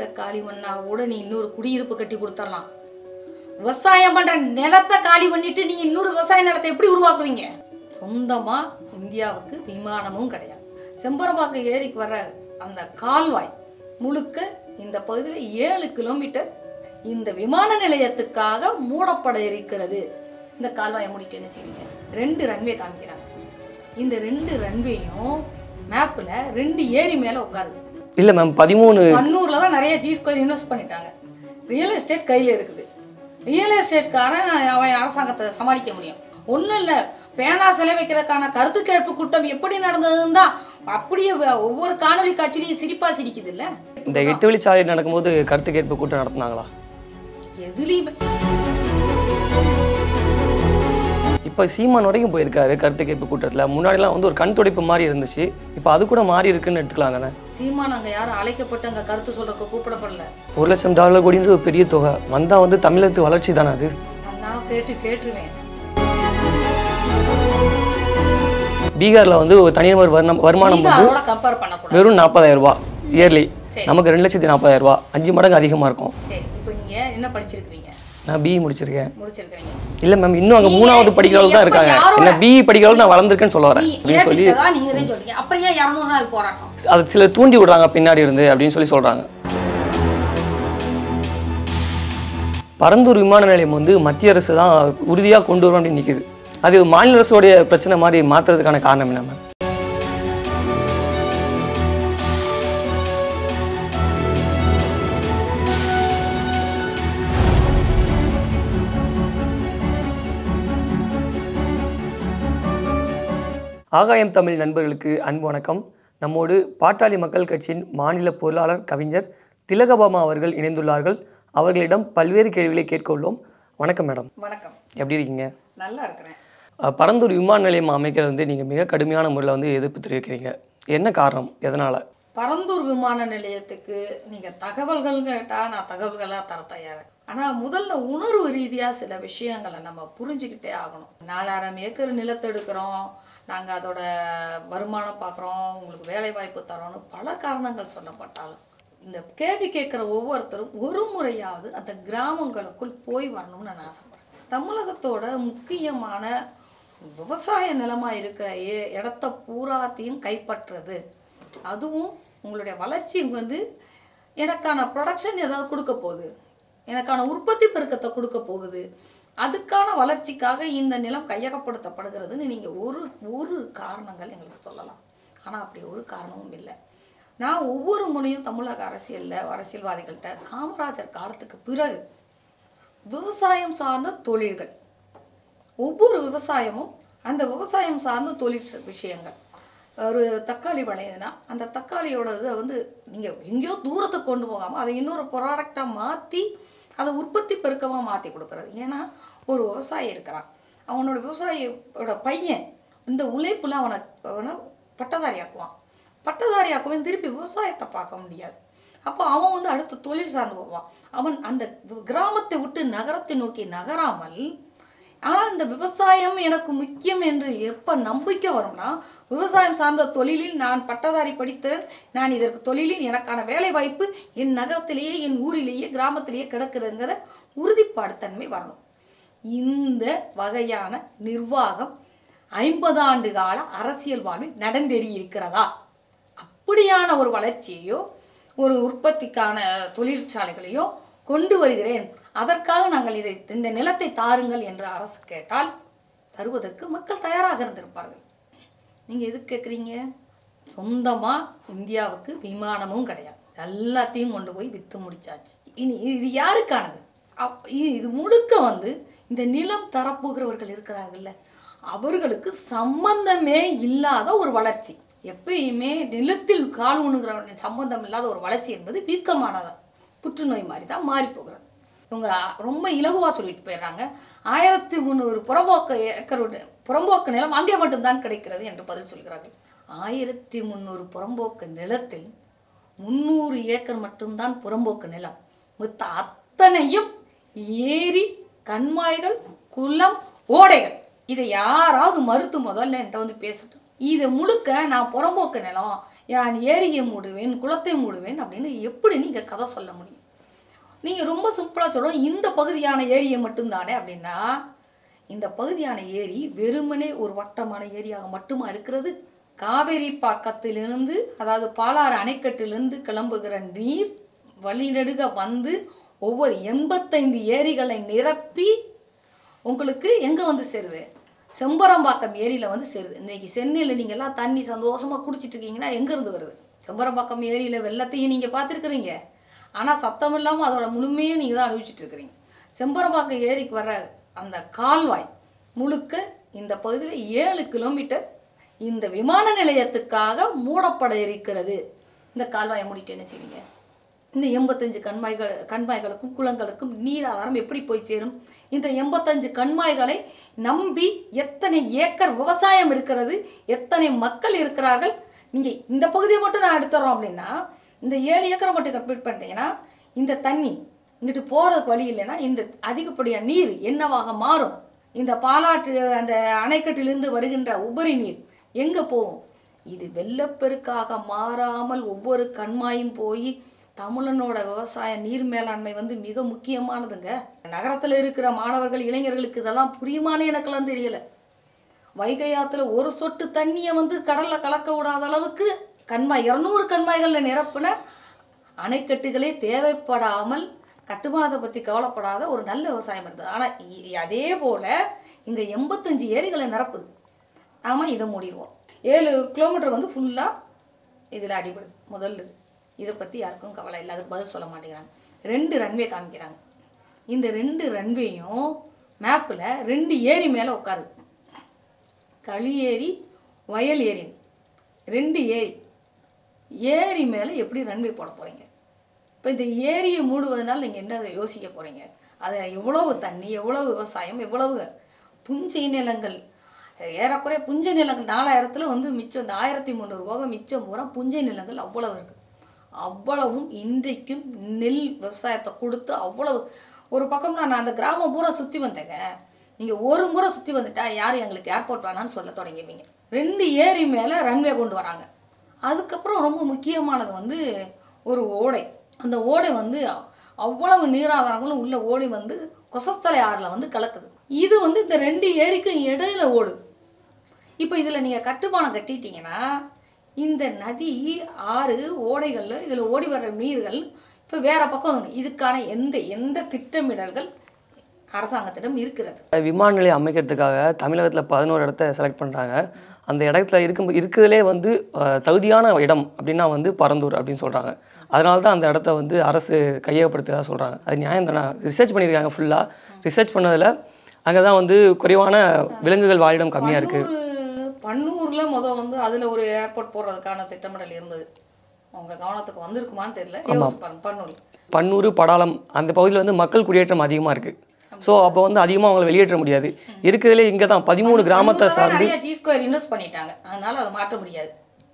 வீடை காலி பண்ணா கூட நீ இன்னொரு குடியிருப்பு கட்டி கொடுத்துடலாம் விவசாயம் பண்ற நிலத்தை காலி பண்ணிட்டு நீங்க இன்னொரு விவசாய நிலத்தை எப்படி உருவாக்குவீங்க சொந்தமா இந்தியாவுக்கு விமானமும் கிடையாது செம்பரம்பாக்கம் ஏரிக்கு வர்ற அந்த கால்வாய் முழுக்க இந்த பகுதியில் ஏழு கிலோமீட்டர் இந்த விமான நிலையத்துக்காக மூடப்பட இருக்கிறது இந்த கால்வாயை மூடிட்டு என்ன செய்வீங்க ரெண்டு ரன்வே காமிக்கிறாங்க இந்த ரெண்டு ரன்வேயும் மேப்ல ரெண்டு ஏரி மேல உட்காருது இல்லை மேம் பதிமூணு கண்ணூர்ல தான் நிறைய ஜி ஸ்கொயர் இன்வெஸ்ட் பண்ணிட்டாங்க ரியல் எஸ்டேட் கையில இருக்குது ரியல் எஸ்டேட்காரன் அவன் அரசாங்கத்தை சமாளிக்க முடியும் ஒன்றும் இல்லை பேனா சிலை வைக்கிறதுக்கான கருத்து கேட்பு கூட்டம் எப்படி நடந்ததுன்னு தான் அப்படியே வ- ஒவ்வொரு காணொலி காட்சியிலையும் சிரிப்பா சிரிக்குது இல்ல இந்த எட்டு வழிச்சாலை நடக்கும்போது கருத்து கேட்பு கூட்டம் நடத்துனாங்களா எதுலையுமே இப்போ சீமான் வரைக்கும் போயிருக்காரு கருத்து கேட்பு கூட்டத்தில் முன்னாடிலாம் வந்து ஒரு கண் துடைப்பு மாதிரி இருந்துச்சு இப்போ அது கூட மாறி இருக்குன்னு எடுத்துக்கலாம் தானே சீமான் அங்க யாரும் அழைக்கப்பட்டு அங்க கருத்து சொல்றதுக்கு கூப்பிடப்படல ஒரு லட்சம் டாலர் கோடின்ற ஒரு பெரிய தொகை வந்தால் வந்து தமிழகத்து வளர்ச்சி தானே அது நான் கேட்டு கேட்டுருவேன் பீகாரில் வந்து ஒரு தனிநபர் வர்ணம் வருமானம் நீங்க வந்து அதோட கம்பேர் பண்ணக்கூடாது வெறும் நாற்பதாயிரம் ரூபாய் இயர்லி சரி. நமக்கு ரெண்டு லட்சத்தி நாற்பதாயிரம் ரூபாய் அஞ்சு மடங்கு அதிகமாக இருக்கும் சரி இப்போ நீங்க என்ன படிச்சிருக்கிறீங்க நான் பிஇ முடிச்சிருக்கேன் முடிச்சிருக்கிறீங்க இல்லை மேம் இன்னும் அங்கே நீங்க- மூணாவது நீங்க படிக்கிறவங்க தான் எப்ப இருக்காங்க யாரோட- என்ன பிஇ படிக்கிறவங்க நான் வளர்ந்துருக்கேன்னு சொல்ல வரேன் நீ அப்படின்னு சொல்லி ஏத்துக்கிட்டதா நீங்க தான் சொல்றீங்க அப்புறம் ஏன் இரநூறு நாள் போராட்டம் அது சில தூண்டி விடுறாங்க பின்னாடி இருந்து அப்படின்னு சொல்லி சொல்கிறாங்க பரந்தூர் விமான நிலையம் வந்து மத்திய அரசு தான் உறுதியாக கொண்டு வரும் அப்படின்னு நிற்குது அது மாநில அரசோடைய பிரச்சனை மாதிரி மாற்றுறதுக்கான காரணம் என்ன மேம் ஆகாயம் தமிழ் நண்பர்களுக்கு அன்பு வணக்கம் நம்மோடு பாட்டாளி மக்கள் கட்சியின் மாநில பொருளாளர் கவிஞர் திலகபாமா அவர்கள் இணைந்துள்ளார்கள் அவர்களிடம் பல்வேறு கேள்விகளை கேட்க உள்ளோம் வணக்கம் மேடம் வணக்கம் எப்படி இருக்கீங்க நல்லா இருக்கிறேன் அஹ், பரந்தூர் விமான நிலையம் அமைக்கிறது வந்து நீங்கள் மிக கடுமையான முறையில் வந்து எதிர்ப்பு தெரிவிக்கிறீங்க என்ன காரணம் எதனால் பரந்தூர் விமான நிலையத்துக்கு நீங்க தகவல்கள் கேட்டா நான் தகவல்களா தர தயார் ஆனா முதல்ல உணர்வு ரீதியா சில விஷயங்களை நம்ம புரிஞ்சுக்கிட்டே ஆகணும் நாலாயிரம் ஏக்கர் நிலத்தை எடுக்கிறோம் நாங்க அதோட வருமானம் பார்க்குறோம் உங்களுக்கு வேலை வாய்ப்பு தரோம்னு பல காரணங்கள் சொல்லப்பட்டாலும் இந்த கேள்வி கேட்குற ஒவ்வொருத்தரும் ஒரு முறையாவது அந்த கிராமங்களுக்குள் போய் வரணும்னு நான் ஆசைப்படுறேன் தமிழகத்தோட முக்கியமான விவசாய நிலமா இருக்கிற ஏ- இடத்த பூராத்தையும் கைப்பற்றுறது அதுவும் உங்களுடைய வளர்ச்சி வந்து எனக்கான ப்ரொடக்ஷன் ஏதாவது கொடுக்க போகுது எனக்கான உற்பத்தி பெருக்கத்தை கொடுக்க போகுது அதுக்கான வளர்ச்சிக்காக இந்த நிலம் கையகப்படுத்தப்படுகிறதுன்னு நீங்கள் ஒரு ஒரு காரணங்கள் எங்களுக்கு சொல்லலாம் ஆனால் அப்படி ஒரு காரணமும் இல்லை நான் ஒவ்வொரு முறையும் தமிழக அரசியலில் அரசியல்வாதிகள்கிட்ட காமராஜர் காலத்துக்கு பிறகு விவசாயம் சார்ந்த தொழில்கள் ஒவ்வொரு விவசாயமும் அந்த விவசாயம் சார்ந்த தொழில் ச- விஷயங்கள் ஒரு தக்காளி விளையுதுன்னா அந்த தக்காளியோட இதை வந்து நீங்கள் எங்கேயோ தூரத்துக்கு கொண்டு போகாமல் அதை இன்னொரு ப்ராடக்டாக மாற்றி அதை உற்பத்தி பெருக்கமாக மாற்றி கொடுக்குறது ஏன்னா ஒரு விவசாயி இருக்கிறான் அவனோட விவசாயியோட பையன் இந்த உழைப்புல அவனை அவனை பட்டதாரி ஆக்குவான் பட்டதாரி ஆக்குவன் திருப்பி விவசாயத்தை பார்க்க முடியாது அப்போ அவன் வந்து அடுத்த தொழில் சார்ந்து போவான் அவன் அந்த கிராமத்தை விட்டு நகரத்தை நோக்கி நகராமல் ஆனால் இந்த விவசாயம் எனக்கு முக்கியம் என்று எப்போ நம்பிக்கை வரும்னா விவசாயம் சார்ந்த தொழிலில் நான் பட்டதாரி படித்தேன் நான் இதற்கு தொழிலில் எனக்கான வேலை வாய்ப்பு என் நகரத்திலேயே என் ஊரிலேயே கிராமத்திலேயே கிடக்குதுங்கிற உறுதிப்பாடு தன்மை வரணும் இந்த வகையான நிர்வாகம் ஐம்பது ஆண்டு கால அரசியல் வாழ்வில் நடந்தேறி இருக்கிறதா அப்படியான ஒரு வளர்ச்சியையோ ஒரு உற்பத்திக்கான தொழிற்சாலைகளையோ கொண்டு வருகிறேன் அதற்காக நாங்கள் இதை இந்த நிலத்தை தாருங்கள் என்று அரசு கேட்டால் தருவதற்கு மக்கள் தயாராக இருந்திருப்பார்கள் நீங்கள் எதுக்கு கேட்குறீங்க சொந்தமாக இந்தியாவுக்கு விமானமும் கிடையாது எல்லாத்தையும் கொண்டு போய் விற்று முடிச்சாச்சு இனி இது யாருக்கானது அப்- இ- இது முழுக்க வந்து இந்த நிலம் தரப்போகிறவர்கள் இருக்கிறார்கள்ல அவர்களுக்கு சம்பந்தமே இல்லாத ஒரு வளர்ச்சி எப்பயுமே நிலத்தில் கால் ஊனுகிற சம்பந்தம் இல்லாத ஒரு வளர்ச்சி என்பது வீக்கமானதா புற்றுநோய் மாதிரி தான் மாறி போகிறது இவங்க ரொம்ப இலகுவா சொல்லிட்டு போயிடுறாங்க ஆயிரத்தி முந்நூறு புறம்போக்கு ஏக்கரோட புறம்போக்கு நிலம் அங்கே மட்டும்தான் கிடைக்கிறது என்று பதில் சொல்கிறார்கள் ஆயிரத்தி முந்நூறு புறம்போக்கு நிலத்தில் முந்நூறு ஏக்கர் மட்டும்தான் புறம்போக்கு நிலம் மொத்த அத்தனையும் ஏரி கண்மாய்கள் குளம் ஓடைகள் இதை யாராவது மறுத்து முதல்ல என்கிட்ட வந்து பேசட்டும் இதை முழுக்க நான் புறம்போக்கு நிலம் நான் ஏரியை மூடுவேன் குளத்தை மூடுவேன் அப்படின்னு எப்படி நீங்கள் கதை சொல்ல முடியும் நீங்கள் ரொம்ப சிம்பிளாக சொல்கிறோம் இந்த பகுதியான ஏரியை மட்டும்தானே அப்படின்னா இந்த பகுதியான ஏரி வெறுமனே ஒரு வட்டமான ஏரியாக மட்டுமா இருக்கிறது காவேரி பாக்கத்திலிருந்து அதாவது பாலாறு அணைக்கட்டிலிருந்து கிளம்புகிற நீர் வழிநெடுக வந்து ஒவ்வொரு எண்பத்தைந்து ஏரிகளை நிரப்பி உங்களுக்கு எங்கே வந்து சேருது செம்பரம்பாக்கம் ஏரியில் வந்து சேருது இன்னைக்கு சென்னையில் நீங்கள் எல்லாம் தண்ணி சந்தோஷமாக குடிச்சிட்டு இருக்கீங்கன்னா எங்கேருந்து வருது செம்பரம்பாக்கம் ஏரியில் வெள்ளத்தையும் நீங்கள் பார்த்துருக்குறீங்க ஆனால் சத்தம் இல்லாமல் அதோட முழுமையும் நீங்கள் தான் அனுபவிச்சுட்டு இருக்கிறீங்க செம்பரம்பாக்கம் ஏரிக்கு வர அந்த கால்வாய் முழுக்க இந்த பகுதியில் ஏழு கிலோமீட்டர் இந்த விமான நிலையத்துக்காக மூடப்பட இருக்கிறது இந்த கால்வாயை மூடிட்டு என்ன செய்வீங்க இந்த எண்பத்தஞ்சு கண்மாய்கள் கண்மாய்களுக்கும் குளங்களுக்கும் நீர் ஆதாரம் எப்படி போய் சேரும் இந்த எண்பத்தஞ்சு கண்மாய்களை நம்பி எத்தனை ஏக்கர் விவசாயம் இருக்கிறது எத்தனை மக்கள் இருக்கிறார்கள் நீங்கள் இந்த பகுதியை மட்டும் நான் எடுத்துறோம் அப்படின்னா இந்த ஏழு ஏக்கரை மட்டும் கம்ப்ளீட் பண்ணிட்டீங்கன்னா இந்த தண்ணி இங்கிட்டு போகிறதுக்கு வழி இல்லைன்னா இந்த அதிகப்படியான நீர் என்னவாக மாறும் இந்த பாலாற்று அந்த அணைக்கட்டிலிருந்து வருகின்ற உபரி நீர் எங்கே போகும் இது வெள்ளப்பெருக்காக மாறாமல் ஒவ்வொரு கண்மாயும் போய் தமிழனோட விவசாய நீர் மேலாண்மை வந்து மிக முக்கியமானதுங்க நகரத்தில் இருக்கிற மாணவர்கள் இளைஞர்களுக்கு இதெல்லாம் புரியுமானே எனக்கெல்லாம் தெரியல வைகை ஆத்துல ஒரு சொட்டு தண்ணியை வந்து கடல்ல கலக்க விடாத அளவுக்கு கண்மாய் இரநூறு கண்மாய்களில் நிரப்புன அணைக்கட்டுகளே தேவைப்படாமல் கட்டுமானத்தை பற்றி கவலைப்படாத ஒரு நல்ல விவசாயம் இருந்தது ஆனால் அதே போல் இங்கே எண்பத்தஞ்சு ஏரிகளை நிரப்புது ஆமாம் இதை மூடிடுவோம் ஏழு கிலோமீட்டர் வந்து ஃபுல்லாக இதில் அடிபடுது முதல் இது இதை பற்றி யாருக்கும் கவலை இல்லை அதுக்கு பதில் சொல்ல மாட்டேங்கிறாங்க ரெண்டு ரன்வே காமிக்கிறாங்க இந்த ரெண்டு ரன்வேயும் மேப்பில் ரெண்டு ஏரி மேலே உட்காருது களி ஏரி வயல் ஏரி ரெண்டு ஏரி ஏரி மேலே எப்படி ரன்வே போட போகிறீங்க இப்போ இந்த ஏரியை மூடுவதனால நீங்கள் என்ன யோசிக்க போகிறீங்க அது எவ்வளவு தண்ணி எவ்வளவு விவசாயம் எவ்வளவு புஞ்சை நிலங்கள் ஏறக்குறைய புஞ்சை நிலங்கள் நாலாயிரத்தில் வந்து மிச்சம் இந்த ஆயிரத்தி முந்நூறு போக மிச்சம் பூரா புஞ்சை நிலங்கள் அவ்வளவு இருக்குது அவ்வளவும் இன்றைக்கும் நெல் விவசாயத்தை கொடுத்து அவ்வளவு ஒரு பக்கம் நான் அந்த கிராமம் பூரா சுற்றி வந்தேங்க நீங்கள் ஒரு முறை சுற்றி வந்துட்டா யாரும் எங்களுக்கு ஏர்போர்ட் வேணாம்னு சொல்ல தொடங்கிடுவீங்க ரெண்டு ஏரி மேலே ரன்வே கொண்டு வராங்க அதுக்கப்புறம் ரொம்ப முக்கியமானது வந்து ஒரு ஓடை அந்த ஓடை வந்து அவ்வளவு நீராதாரங்களும் உள்ள ஓடை வந்து கொசஸ்தலை ஆறில் வந்து கலக்குது இது வந்து இந்த ரெண்டு ஏரிக்கும் இடையில ஓடுது இப்போ இதில் நீங்கள் கட்டுமானம் கட்டிட்டீங்கன்னா இந்த நதி ஆறு ஓடைகள் இதில் ஓடி வர்ற நீர்கள் இப்போ வேற பக்கம் வரணும். இதுக்கான எந்த எந்த திட்டமிடல்கள் அரசாங்கத்திடம் இருக்கிறது விமான நிலையம் அமைக்கிறதுக்காக தமிழகத்தில் பதினோரு இடத்த செலக்ட் பண்ணுறாங்க அந்த இடத்துல இருக்கும் இருக்கிறதுலே வந்து அஹ், தகுதியான இடம் அப்படின்னா வந்து பரந்தூர் அப்படின்னு சொல்கிறாங்க அதனால தான் அந்த இடத்த வந்து அரசு கையகப்படுத்துறதா சொல்கிறாங்க அது நியாயம் தானே ரிசர்ச் பண்ணியிருக்காங்க ஃபுல்லாக ரிசர்ச் பண்ணதில் அங்கே தான் வந்து குறைவான விலங்குகள் வாழிடம் கம்மியாக இருக்குது பன்னூர் பன்னூர்ல முத வந்து அதுல ஒரு ஏர்போர்ட் போடுறதுக்கான திட்டமிடல் இருந்தது உங்க கவனத்துக்கு வந்திருக்குமான்னு தெரியல யோசிச்சு பாருங்க பன்னூர் பன்னூர் படாலம் அந்த பகுதியில் வந்து மக்கள் குடியேற்றம் அதிகமாக இருக்குது ஸோ அப்போ வந்து அதிகமாக அவங்களை வெளியேற்ற முடியாது இருக்கிறதுலே இங்கே தான் பதிமூணு கிராமத்தை பன்னூர்ல தான் சார்ந்து நிறைய ஜி ஸ்கொயர் இன்வெஸ்ட் பண்ணிட்டாங்க அதனால அதை மாற்ற முடியாது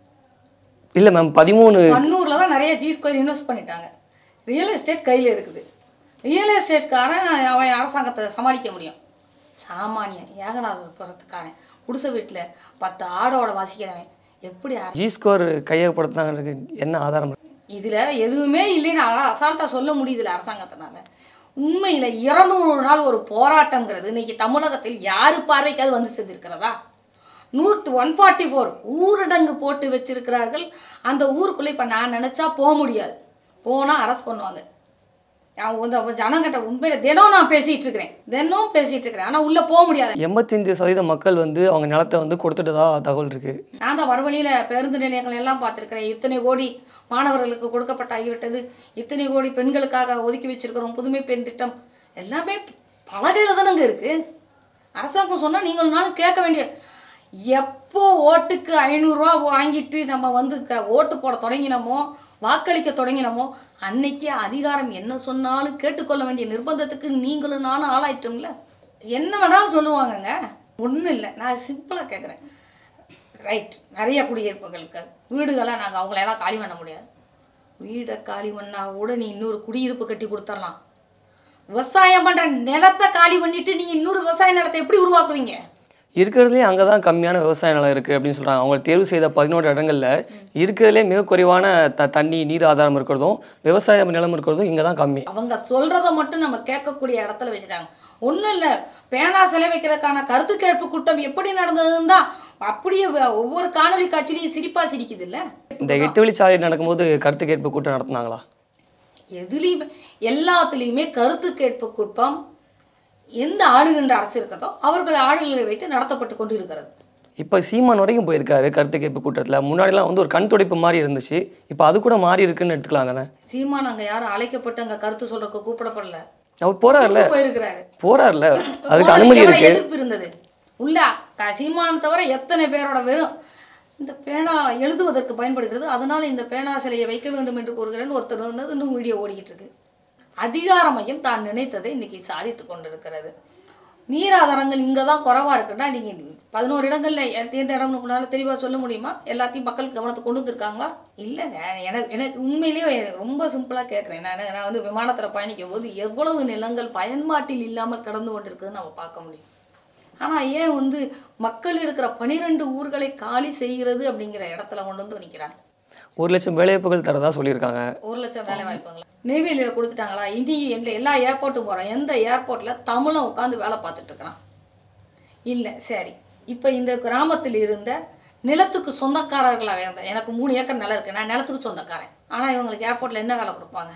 இல்லை மேம் பதிமூணு பன்னூர்ல தான் நிறைய ஜி ஸ்கொயர் இன்வெஸ்ட் பண்ணிட்டாங்க ரியல் எஸ்டேட் கையில இருக்குது ரியல் எஸ்டேட்காரன் அவன் அரசாங்கத்தை சமாளிக்க முடியும் சாமானியன் ஏகநாதபுரத்துக்காரன் குடிசை வீட்டில் பத்து ஆடோட வாசிக்கிறவன் எப்படி அர- ஜி ஸ்கோர் கையகப்படுத்தினாங்கிறதுக்கு என்ன ஆதாரம் இதுல எதுவுமே இல்லைன்னு அழ- அசால்ட்டா சொல்ல முடியுதுல அரசாங்கத்தினால உண்மையில இருநூறு நாள் ஒரு போராட்டம்ங்கிறது இன்னைக்கு தமிழகத்தில் யாரு பார்வைக்காவது வந்து சேர்ந்திருக்கிறதா நூற்று ஒன் ஃபார்ட்டி ஃபோர் ஊரடங்கு போட்டு வச்சிருக்கிறார்கள் அந்த ஊருக்குள்ளே இப்போ நான் நினச்சா போக முடியாது போனால் அரெஸ்ட் பண்ணுவாங்க நான் வந்து அப்ப ஜனங்கிட்ட உண்மையில தினம் நான் பேசிட்டு இருக்கிறேன் தினம் பேசிட்டு இருக்கிறேன் ஆனால் உள்ளே போக முடியாது எண்பத்தஞ்சு சதவீத மக்கள் வந்து அவங்க நிலத்தை வந்து கொடுத்துட்டதா தகவல் இருக்குது நான் தான் வடவழியில் பேருந்து நிலையங்கள் எல்லாம் பார்த்துருக்கிறேன் இத்தனை கோடி மாணவர்களுக்கு கொடுக்கப்பட்ட ஆகிவிட்டது இத்தனை கோடி பெண்களுக்காக ஒதுக்கி வச்சிருக்கிறோம் புதுமை பெண் திட்டம் எல்லாமே பலகையில் தானங்க இருக்கு அரசாங்கம் சொன்னால் நீங்கள் நாளும் கேட்க வேண்டிய எப்போ ஓட்டுக்கு ஐநூறுரூவா வாங்கிட்டு நம்ம வந்து க ஓட்டு போட தொடங்கினோமோ வாக்களிக்க தொடங்கினோமோ அன்னைக்கே அதிகாரம் என்ன சொன்னாலும் கேட்டுக்கொள்ள வேண்டிய நிர்பந்தத்துக்கு நீங்களும் நானும் ஆளாயிட்டோம்ல என்ன வேணாலும் சொல்லுவாங்கங்க ஒன்றும் இல்லை நான் சிம்பிளாக கேட்குறேன் ரைட் நிறைய குடியிருப்புகளுக்கு வீடுகளை நாங்கள் அவங்களெல்லாம் காலி பண்ண முடியாது வீடை காலி பண்ணா கூட நீ இன்னொரு குடியிருப்பு கட்டி கொடுத்துடலாம் விவசாயம் பண்ணுற நிலத்தை காலி பண்ணிட்டு நீங்கள் இன்னொரு விவசாய நிலத்தை எப்படி உருவாக்குவீங்க இருக்கிறதுலே அங்கே தான் கம்மியான விவசாய நிலம் இருக்குது அப்படின்னு சொல்கிறாங்க அவங்க தேர்வு செய்த பதினோரு இடங்களில் இருக்கிறதுலே மிக குறைவான த தண்ணி நீர் ஆதாரம் இருக்கிறதும் விவசாய நிலம் இருக்கிறதும் இங்கே தான் கம்மி அவங்க சொல்றத மட்டும் நம்ம கேட்கக்கூடிய இடத்துல வச்சுட்டாங்க ஒன்றும் இல்லை பேனா சிலை வைக்கிறதுக்கான கருத்து கேட்பு கூட்டம் எப்படி நடந்ததுன்னு தான் அப்படியே வ- ஒவ்வொரு காணொலி காட்சியிலையும் சிரிப்பா சிரிக்குது இல்ல இந்த எட்டு வழிச்சாலை நடக்கும்போது கருத்து கேட்பு கூட்டம் நடத்துனாங்களா எதுலேயுமே எல்லாத்துலேயுமே கருத்து கேட்பு கூட்டம் எந்த ஆளுகின்ற அரசு இருக்கிறதோ அவர்கள் ஆளுகளை வைத்து நடத்தப்பட்டு கொண்டு இருக்கிறது இப்போ சீமான் வரைக்கும் போயிருக்காரு கருத்து கேட்பு கூட்டத்தில் முன்னாடிலாம் வந்து ஒரு கண் துடைப்பு மாதிரி இருந்துச்சு இப்போ அது கூட மாறி இருக்குன்னு எடுத்துக்கலாம் தானே சீமான் அங்க யாரும் அழைக்கப்பட்டு அங்க கருத்து சொல்றதுக்கு கூப்பிடப்படல அவர் போறாருல போயிருக்கிறாரு போறாருல அதுக்கு போறதுக்கு அனுமதி எவ்வளவு இருக்கு எதிர்ப்பு இருந்தது உள்ள க- சீமான் தவிர எத்தனை பேரோட வெறும் இந்த பேனா எழுதுவதற்கு பயன்படுகிறது அதனால இந்த பேனா சிலையை வைக்க வேண்டும் என்று கூறுகிறேன் ஒருத்தர் வந்து இன்னும் வீடியோ ஓடிக்கிட்டு இருக்கு அதிகார மையம் தான் நினைத்ததை இன்னைக்கு சாதித்து கொண்டிருக்கிறது நீராதாரங்கள் இங்கே தான் குறைவா இருக்குன்னா நீங்கள் பதினோரு இடங்கள்ல எ- எந்த இடம்னு உங்களால தெளிவாக சொல்ல முடியுமா எல்லாத்தையும் மக்கள் கவனத்துக்கு கொண்டு வந்திருக்காங்களா இல்லைங்க எனக்கு எனக்கு உண்மையிலேயே ரொம்ப சிம்பிளாக கேட்குறேன் நான் நான் வந்து விமானத்தில் பயணிக்கும் போது எவ்வளவு நிலங்கள் பயன்பாட்டில் இல்லாமல் கடந்து கொண்டிருக்குதுன்னு நம்ம பார்க்க முடியும் ஆனால் ஏன் வந்து மக்கள் இருக்கிற பனிரெண்டு ஊர்களை காலி செய்கிறது அப்படிங்கிற இடத்துல கொண்டு வந்து நிற்கிறாங்க ஒரு லட்சம் வேலைவாய்ப்புகள் தரதா சொல்லியிருக்காங்க ஒரு லட்சம் வேலை வாய்ப்புங்களா நெய்வேலியில் கொடுத்துட்டாங்களா இனி எந்த எல்லா ஏர்போர்ட்டும் போகிறோம் எந்த ஏர்போர்ட்டில் தமிழன் உட்காந்து வேலை பார்த்துட்டு இருக்கிறான் இல்லை சரி இப்போ இந்த கிராமத்தில் இருந்த நிலத்துக்கு சொந்தக்காரர்களாக இருந்த எனக்கு மூணு ஏக்கர் நிலம் இருக்கு நான் நிலத்துக்கு சொந்தக்காரன் ஆனால் இவங்களுக்கு ஏர்போர்ட்டில் என்ன வேலை கொடுப்பாங்க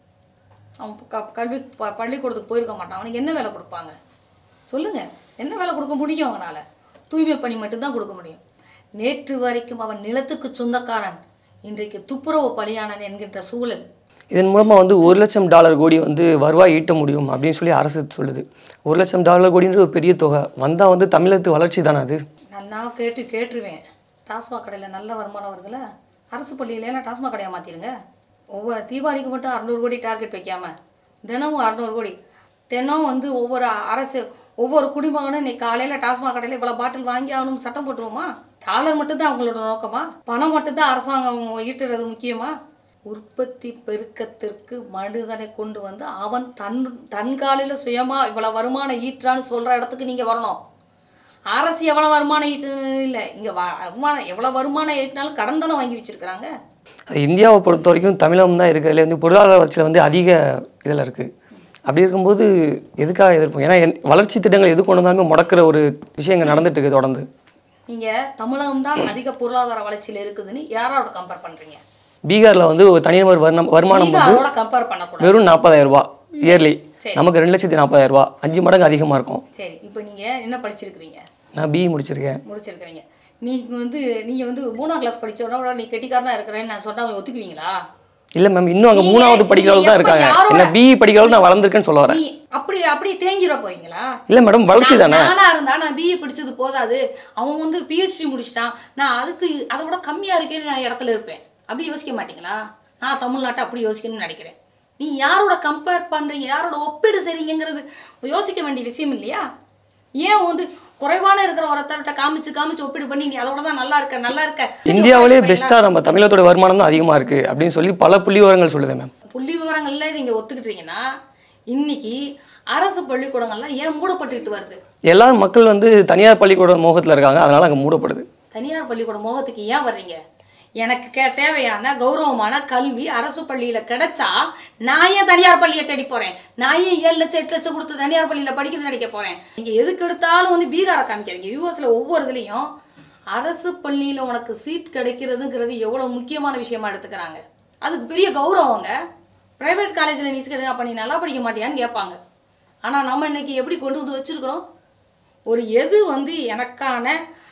அவன் க கல்வி ப பள்ளிக்கூடத்துக்கு போயிருக்க மாட்டான் அவனுக்கு என்ன வேலை கொடுப்பாங்க சொல்லுங்க என்ன வேலை கொடுக்க முடியும் அவனால தூய்மை பணி மட்டும்தான் கொடுக்க முடியும் நேற்று வரைக்கும் அவன் நிலத்துக்கு சொந்தக்காரன் இன்றைக்கு துப்புரவு பலியானன் என்கின்ற சூழல் இதன் மூலமா வந்து ஒரு லட்சம் டாலர் கோடி வந்து வருவாய் ஈட்ட முடியும் அப்படின்னு சொல்லி அரசு சொல்லுது ஒரு லட்சம் டாலர் கோடின்ற ஒரு பெரிய தொகை வந்தா வந்து தமிழகத்து வளர்ச்சி தானே அது நான் நான் கேட்டு கேட்டுருவேன் டாஸ்மாக் கடையில் நல்ல வருமானம் வருதுல்ல அரசு பள்ளியில டாஸ்மாக் கடையை மாற்றிருங்க ஒவ்வொரு தீபாவளிக்கு மட்டும் அறநூறு கோடி டார்கெட் வைக்காம தினமும் அறநூறு கோடி தினம் வந்து ஒவ்வொரு அரசு ஒவ்வொரு குடிமகனும் இன்னைக்கு காலையில் டாஸ்மாக் கடையில் இவ்வளோ பாட்டில் வாங்கி ஆகணும்னு சட்டம் போட்டுருவோமா டாலர் மட்டும்தான் அவங்களோட நோக்கமா பணம் மட்டும்தான் அரசாங்கம் ஈட்டுறது முக்கியமா உற்பத்தி பெருக்கத்திற்கு மனிதனை கொண்டு வந்து அவன் தன் தன் காலில் சுயமா இவ்வளோ வருமானம் ஈட்டுறான்னு சொல்கிற இடத்துக்கு நீங்கள் வரணும் அரசு எவ்வளோ வருமானம் ஈட்டு இல்லை இங்கே வருமானம் எவ்வளோ வருமானம் ஈட்டினாலும் கடன் தானே வாங்கி வச்சிருக்கிறாங்க அது இந்தியாவை பொறுத்த வரைக்கும் தமிழகம் தான் இருக்கிறதுல வந்து பொருளாதார வளர்ச்சியில் வந்து அதிக இதில் இருக்குது அப்படி இருக்கும்போது எதுக்காக எதிர்ப்போம் ஏன்னா என்- வளர்ச்சி திட்டங்கள் எது கொண்டு வந்தாலுமே முடக்கிற ஒரு விஷயம் இங்கே நடந்துட்டு இருக்கு தொடர்ந்து நீங்கள் தமிழகம் தான் அதிக பொருளாதார வளர்ச்சியில் இருக்குதுன்னு யாரோட கம்பேர் பண்ணுறீங்க பீகாரில் வந்து ஒரு தனிநபர் வர்ணம் வருமானம் வந்து பீகாரோட கம்பேர் பண்ணக்கூடாது வெறும் நாற்பதாயிரம் ரூபாய் இயர்லி சரி. நமக்கு ரெண்டு லட்சத்தி நாற்பதாயிரம் ரூபாய் அஞ்சு மடங்கு அதிகமாக இருக்கும் சரி இப்போ நீங்கள் என்ன படிச்சிருக்கிறீங்க நான் பிஇ முடிச்சிருக்கேன் முடிச்சிருக்கிறீங்க நீங்கள் வந்து நீங்கள் வந்து மூணாம் கிளாஸ் படிச்சவனோட நீ கெட்டிக்காரனா இருக்கிறேன்னு நான் சொன்னா ஒத்துக்குவீங்களா இல்லை மேம் இன்னும் அங்கே நீங்க- மூணாவது படிக்கிறவங்க தான் நீங்க எப்ப இருக்காங்க யாரோட- என்ன பிஇ படிக்கிறவங்க நான் வளர்ந்துருக்கேன்னு சொல்ல வரேன் நீ அப்படி அப்படி தேங்கிட போறீங்களா இல்லை மேடம் வளர்ச்சி தானே நான் நானா இருந்தா நான் பிஏ படிச்சது போதாது அவன் வந்து பிஹெச்டி முடிச்சிட்டான் நான் அதுக்கு அதை விட கம்மியா இருக்கேன்னு நான் இடத்துல இருப்பேன் அப்படி யோசிக்க மாட்டீங்களா நான் தமிழ்நாட்டை அப்படி யோசிக்கணும்னு நினைக்கிறேன் நீ யாரோட கம்பேர் பண்றீங்க யாரோட ஒப்பீடு செய்றீங்கிறது யோசிக்க வேண்டிய விஷயம் இல்லையா ஏன் வந்து குறைவான இருக்கிற ஒருத்தர்கிட்ட காமிச்சு காமிச்சு ஒப்பீடு பண்ணி நீ அதோட தான் நல்லா இருக்க நல்லா இருக்க இந்தியாவிலே பெஸ்ட்டாக நம்ம தமிழகத்தோட வருமானம் தான் அதிகமாக இருக்குது அப்படின்னு சொல்லி பல புள்ளி விவரங்கள் சொல்லுது மேம் புள்ளி விவரங்கள்ல நீங்க ஒத்துக்கிட்டீங்கன்னா இன்னைக்கு அரசு பள்ளிக்கூடங்கள்லாம் ஏன் மூடப்பட்டுக்கிட்டு வருது எல்லாரும் மக்கள் வந்து தனியார் பள்ளிக்கூட மோகத்தில் இருக்காங்க அதனால அங்கே மூடப்படுது தனியார் பள்ளிக்கூட மோகத்துக்கு ஏன் வர்றீங்க எனக்கு கே தேவையான கௌரவமான கல்வி அரசு பள்ளியில் கிடைச்சா நான் ஏன் தனியார் பள்ளியை தேடி போகிறேன் நான் ஏன் ஏழு லட்சம் எட்டு லட்சம் கொடுத்து தனியார் பள்ளியில் படிக்கணும்னு நினைக்க போகிறேன் நீங்கள் எதுக்கு எடுத்தாலும் வந்து பீகாரை காமிக்கிறீங்க யூஎஸில் ஒவ்வொரு இதுலேயும் அரசு பள்ளியில் உனக்கு சீட் கிடைக்கிறதுங்கிறது எவ்வளோ முக்கியமான விஷயமா எடுத்துக்கிறாங்க அதுக்கு பெரிய கௌரவங்க ப்ரைவேட் காலேஜில் நீ சீட் அப்போ நீ நல்லா படிக்க மாட்டியான்னு கேட்பாங்க ஆனால் நம்ம இன்னைக்கு எப்படி கொண்டு வந்து வச்சுருக்குறோம் ஒரு எது வந்து எனக்கான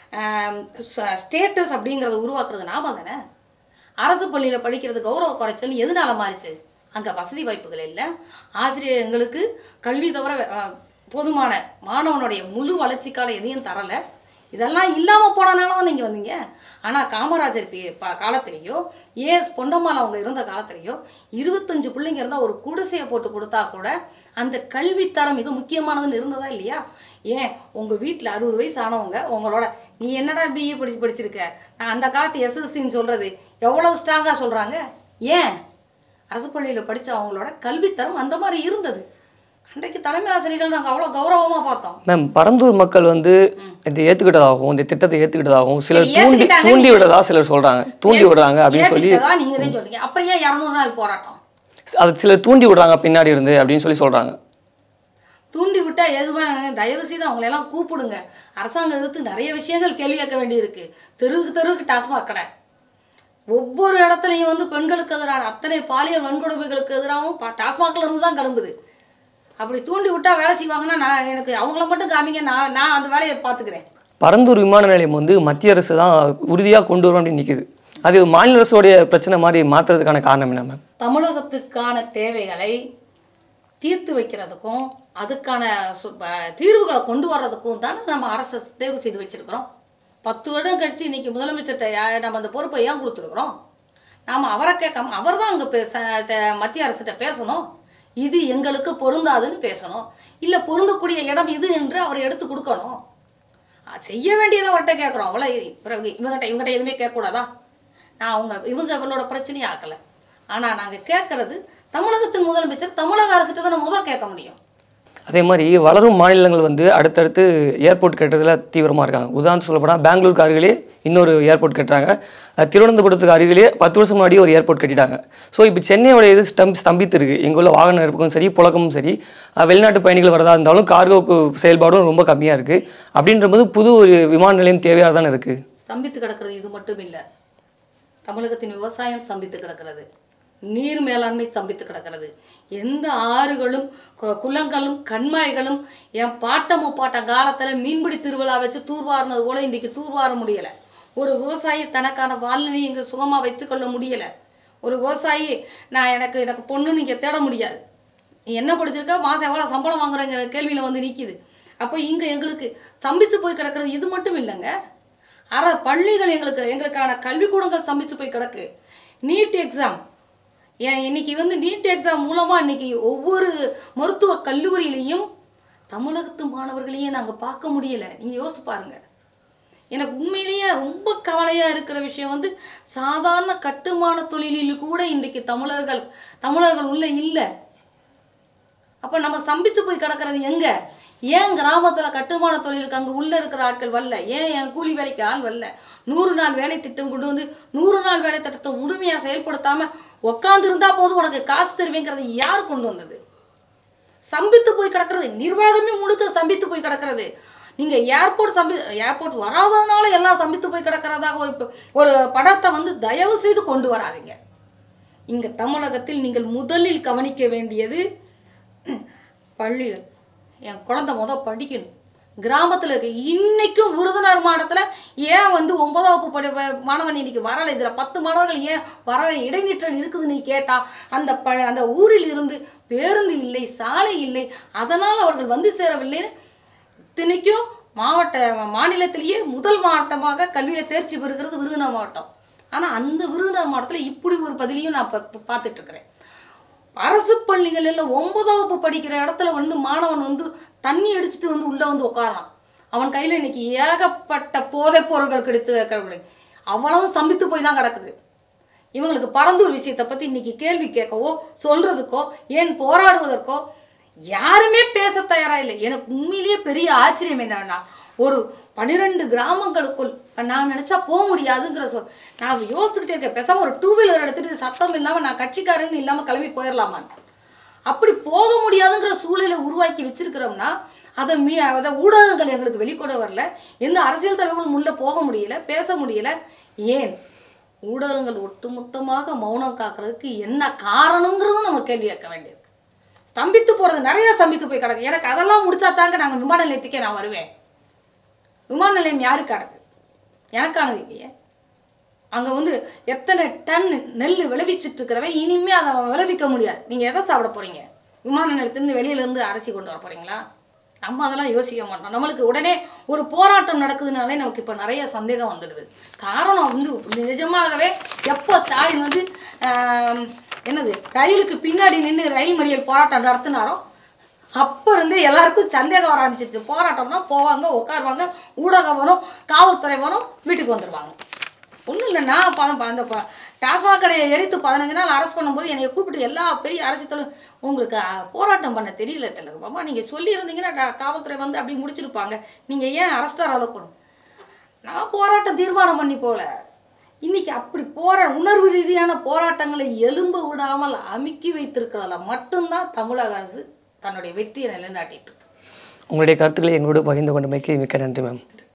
ஸ்டேட்டஸ் அப்படிங்கிறத உருவாக்குறது ஞாபகம் தானே அரசு பள்ளியில் படிக்கிறது கௌரவ குறைச்சல் எதனால மாறிச்சு அங்கே வசதி வாய்ப்புகள் இல்லை ஆசிரியர்களுக்கு கல்வி தவிர அஹ், போதுமான மாணவனுடைய முழு வளர்ச்சிக்கால எதையும் தரலை இதெல்லாம் இல்லாமல் போனனால தான் நீங்கள் வந்தீங்க ஆனால் காமராஜர் பி- ப- காலத்திலேயோ ஏஎஸ் பொன்னம்மாள் அவங்க இருந்த காலத்திலேயோ இருபத்தஞ்சு பிள்ளைங்க இருந்தால் ஒரு குடிசையை போட்டு கொடுத்தா கூட அந்த கல்வித்தரம் மிக முக்கியமானதுன்னு இருந்ததா இல்லையா ஏன் உங்கள் வீட்டில் அறுபது வயசு ஆனவங்க உங்களோட நீ என்னடா பிஏ படிச்சு படிச்சிருக்க நான் அந்த காலத்து எஸ்எல்சின்னு சொல்கிறது எவ்வளவு ஸ்ட்ராங்காக சொல்கிறாங்க ஏன் அரசு பள்ளியில் படித்த அவங்களோட கல்வித்தரம் அந்த மாதிரி இருந்தது அன்றைக்கு தலைமை ஆசிரியர்கள் நாங்கள் அவ்வளோ கௌரவமாக பார்த்தோம் மேம் பரந்தூர் மக்கள் வந்து இதை ஏற்றுக்கிட்டதாகவும் இந்த திட்டத்தை ஏற்றுக்கிட்டதாகவும் சிலர் சரி, தூண்டி ஏத்துக்கிட்டாங்க, தூண்டி நீங்க- விடுறதா சிலர் சொல்றாங்க தூண்டி விடுறாங்க அப்படின்னு சொல்லி ஏற்றுக்கிட்டதா நீங்கள் தான் சொல்றீங்க அப்புறம் ஏன் இரநூறு நாள் போராட்டம் அது சிலர் தூண்டி விடுறாங்க பின்னாடி இருந்து அப்படின்னு சொல்லி சொல்றாங்க தூண்டி விட்டா எதுவுமே தயவு செய்து அவங்களெல்லாம் கூப்பிடுங்க அரசாங்கம் எதிர்த்து நிறைய விஷயங்கள் கேள்வி கேட்க வேண்டியிருக்கு தெருவுக்கு தெருவுக்கு டாஸ்மாக் கடை ஒவ்வொரு இடத்துலையும் வந்து பெண்களுக்கு எதிரான அத்தனை பாலியல் வன்கொடுமைகளுக்கு எதிராகவும் பா- டாஸ்மாக்ல இருந்து தான் கிளம்புது அப்படி தூண்டி விட்டா வேலை செய்வாங்கன்னா நான் எனக்கு அவங்கள மட்டும் காமிங்க நான் நான் அந்த வேலையை பார்த்துக்கிறேன் பரந்தூர் விமான நிலையம் வந்து மத்திய அரசு தான் உறுதியாக கொண்டு வரும் அப்படின்னு நிற்குது அது மாநில அரசோடைய பிரச்சனை மாதிரி மாற்றுறதுக்கான காரணம் என்ன மேம் தமிழகத்துக்கான தேவைகளை தீர்த்து வைக்கிறதுக்கும் அதுக்கான சு- ப- தீர்வுகளை கொண்டு வர்றதுக்கும் தானே நம்ம அரசை தேர்வு செய்து வச்சிருக்கிறோம் பத்து வருடம் கழிச்சு இன்னைக்கு முதலமைச்சர்கிட்ட யா- நம்ம அந்த பொறுப்பை ஏன் கொடுத்துருக்குறோம் நாம் அவரை கேட்காம அவர் தான் அங்கே பேச த- மத்திய அரசிட்ட பேசணும் இது எங்களுக்கு பொருந்தாதுன்னு பேசணும் இல்லை பொருந்தக்கூடிய இடம் இது என்று அவர் எடுத்து கொடுக்கணும் அது செய்ய வேண்டியதை அவர்கிட்ட கேட்குறோம் அவ்வளோ பிறகு இவங்ககிட்ட இவங்ககிட்ட எதுவுமே கேட்கக்கூடாதா நான் அவங்க இவங்க அவளோட பிரச்சனையை ஆக்கலை ஆனால் நாங்கள் கேட்கறது தமிழகத்தின் முதலமைச்சர் தமிழக அரசுகிட்ட தான் முதல் கேட்க முடியும் அதே மாதிரி வளரும் மாநிலங்கள் வந்து அடுத்தடுத்து ஏர்போர்ட் கட்டுறதுல தீவிரமாக இருக்காங்க உதாரணத்துக்கு சொல்லப்போனால் பெங்களூருக்கு அருகிலே இன்னொரு ஏர்போர்ட் கட்டுறாங்க அஹ் திருவனந்தபுரத்துக்கு அருகிலே பத்து வருஷம் முன்னாடி ஒரு ஏர்போர்ட் கட்டிட்டாங்க ஸோ இப்போ சென்னையோட இது ஸ்டம் ஸ்தம்பித்து இருக்கு இங்கே உள்ள வாகன இருப்புக்கும் சரி புழக்கமும் சரி அஹ் வெளிநாட்டு பயணிகள் வரதா இருந்தாலும் கார்கோக்கு செயல்பாடும் ரொம்ப கம்மியாக இருக்குது அப்படின்றபோது புது ஒரு விமான நிலையம் தேவையாக தானே இருக்குது ஸ்தம்பித்து கிடக்கிறது இது மட்டும் இல்லை தமிழகத்தின் விவசாயம் ஸ்தம்பித்து கிடக்கிறது நீர் மேலாண்மை ஸ்தம்பித்து கிடக்கிறது எந்த ஆறுகளும் கு- குளங்களும் கண்மாய்களும் என் பாட்ட முப்பாட்ட காலத்தில் மீன்பிடி திருவிழா வச்சு தூர்வாரினது போல இன்றைக்கி தூர்வார முடியலை ஒரு விவசாயி தனக்கான வாழ்நிலையை இங்கே சுகமாக வைத்துக்கொள்ள முடியலை ஒரு விவசாயி நான் எனக்கு எனக்கு பொண்ணு நீங்கள் தேட முடியாது நீ என்ன படிச்சிருக்க மாதம் எவ்வளோ சம்பளம் வாங்குறங்கிற கேள்வியில் வந்து நிற்கிது அப்போ இங்கே எங்களுக்கு ஸ்தம்பித்து போய் கிடக்கிறது இது மட்டும் இல்லைங்க அற பள்ளிகள் எங்களுக்கு எங்களுக்கான கல்விக்கூடங்கள் ஸ்தம்பித்து போய் கிடக்கு நீட் எக்ஸாம் ஏன் இன்னைக்கு வந்து நீட் எக்ஸாம் மூலமாக இன்னைக்கு ஒவ்வொரு மருத்துவ கல்லூரியிலையும் தமிழகத்து மாணவர்களையும் நாங்கள் பார்க்க முடியல நீங்கள் யோசிச்சு பாருங்க எனக்கு உண்மையிலேயே ரொம்ப கவலையாக இருக்கிற விஷயம் வந்து சாதாரண கட்டுமான தொழிலில் கூட இன்றைக்கு தமிழர்கள் தமிழர்கள் உள்ள இல்லை அப்போ நம்ம ஸ்தம்பிச்சு போய் கிடக்கிறது எங்க ஏன் கிராமத்தில் கட்டுமான தொழிலுக்கு அங்கே உள்ளே இருக்கிற ஆட்கள் வரல ஏன் என் கூலி வேலைக்கு ஆள் வரல நூறு நாள் வேலை திட்டம் கொண்டு வந்து நூறு நாள் வேலை திட்டத்தை முழுமையாக செயல்படுத்தாமல் உக்காந்துருந்தா போதும் உனக்கு காசு தருவேங்கிறது யார் கொண்டு வந்தது ஸ்தம்பித்து போய் கிடக்கிறது நிர்வாகமே முழுக்க ஸ்தம்பித்து போய் கிடக்கிறது நீங்க ஏர்போர்ட் சம்பி ஏர்போர்ட் வராததுனால எல்லாம் ஸ்தம்பித்து போய் கிடக்கிறதாக ஒரு ப- ஒரு படத்தை வந்து தயவு செய்து கொண்டு வராதீங்க இங்க தமிழகத்தில் நீங்கள் முதலில் கவனிக்க வேண்டியது பள்ளிகள் என் குழந்தை முத படிக்கணும் கிராமத்தில் இருக்க இன்னைக்கும் விருதுநகர் மாவட்டத்தில் ஏன் வந்து ஒன்பதாம் வகுப்பு படி ப- மாணவன் இன்னைக்கு வரலை இதில் பத்து மாணவர்கள் ஏன் வர இடைநிற்றல் இருக்குது நீ கேட்டா அந்த ப அந்த ஊரில் இருந்து பேருந்து இல்லை சாலை இல்லை அதனால் அவர்கள் வந்து சேரவில்லைன்னு இத்தனைக்கும் மாவட்ட மாநிலத்திலேயே முதல் மாவட்டமாக கல்வியில் தேர்ச்சி பெறுகிறது விருதுநகர் மாவட்டம் ஆனால் அந்த விருதுநகர் மாவட்டத்தில் இப்படி ஒரு பதிலையும் நான் இப்போ பார்த்துட்டு இருக்கிறேன் அரசு பள்ளிகளில் ஒன்பதாம் வகுப்பு படிக்கிற இடத்துல வந்து மாணவன் வந்து தண்ணி அடிச்சுட்டு வந்து உள்ளே வந்து உட்காரான் அவன் கையில் இன்னைக்கு ஏகப்பட்ட போதைப் பொருட்கள் கிடைத்து கிடக்குது அவ்வளவு ஸ்தம்பித்து போய் தான் கிடக்குது இவங்களுக்கு பரந்தூர் விஷயத்தை பற்றி இன்னைக்கு கேள்வி கேட்கவோ சொல்றதுக்கோ ஏன் போராடுவதற்கோ யாருமே பேச தயாரா இல்லை எனக்கு உண்மையிலேயே பெரிய ஆச்சரியம் என்னன்னா ஒரு பன்னிரெண்டு கிராமங்களுக்குள் நான் நினைச்சா போக முடியாதுங்கிற சொல் நான் யோசிச்சுக்கிட்டே இருக்கேன் பேசாம ஒரு டூ வீலர் எடுத்துட்டு சத்தம் இல்லாம நான் கட்சிக்காரன்னு இல்லாம கிளம்பி போயிடலாமான்னு அப்படி போக முடியாதுங்கிற சூழலை உருவாக்கி வச்சிருக்கிறோம்னா அதை மீ அதை ஊடகங்கள் எங்களுக்கு வெளிக்கொண்டு வரல எந்த அரசியல் தலைவர்களும் உள்ள போக முடியல பேச முடியல ஏன் ஊடகங்கள் ஒட்டுமொத்தமாக மௌனம் காக்கிறதுக்கு என்ன காரணங்கிறதும் நம்ம கேள்வி கேட்க வேண்டியது ஸ்தம்பித்து போகிறது நிறைய ஸ்தம்பித்து போய் கிடக்கு எனக்கு அதெல்லாம் முடிச்சா தாங்க நாங்கள் விமான நிலையத்துக்கே நான் வருவேன் விமான நிலையம் யாருக்கானது எனக்கானது இல்லையே அங்கே வந்து எத்தனை டன் நெல் விளைவிச்சிட்டு இருக்கிறவன் இனிமே அதை விளைவிக்க முடியாது நீங்கள் எதை சாப்பிட போகிறீங்க விமான நிலையத்திலிருந்து வெளியிலேருந்து அரிசி கொண்டு வர போகிறீங்களா நம்ம அதெல்லாம் யோசிக்க மாட்டோம் நம்மளுக்கு உடனே ஒரு போராட்டம் நடக்குதுனாலே நமக்கு இப்போ நிறைய சந்தேகம் வந்துடுது காரணம் வந்து நிஜமாகவே எப்போ ஸ்டாலின் வந்து ஆம், என்னது ரயிலுக்கு பின்னாடி நின்று ரயில் மறியல் போராட்டம் நடத்தினாரோ அப்போ இருந்து எல்லாருக்கும் சந்தேகம் வர ஆரம்பிச்சிருச்சு போராட்டம்னா போவாங்க உட்காருவாங்க ஊடகம் வரும் காவல்துறை வரும் வீட்டுக்கு வந்துடுவாங்க ஒன்றும் இல்லை நான் ப- ப- அந்த ப- டாஸ்மாக் கடையை எரித்து பதினஞ்சு நாள் அரெஸ்ட் பண்ணும்போது என்னை கூப்பிட்டு எல்லா பெரிய அரசியலும் உங்களுக்கு அஹ், போராட்டம் பண்ண தெரியல தெலுங்கு பாப்பா நீங்கள் சொல்லியிருந்தீங்கன்னா டா- காவல்துறை வந்து அப்படி முடிச்சிருப்பாங்க நீங்கள் ஏன் அரெஸ்டார் அளவுக்கு நான் போராட்டம் தீர்மானம் பண்ணி போல இன்னைக்கு அப்படி போரா உணர்வு ரீதியான போராட்டங்களை எலும்ப விடாமல் அமுக்கி வைத்திருக்கிறதுல மட்டும்தான் தமிழக அரசு தன்னுடைய வெற்றியை நிலைநாட்டிட்டு இருக்கு உங்களுடைய கருத்துக்களை எங்களோடு பகிர்ந்து கொண்டமைக்கு மிக்க நன்றி மேம்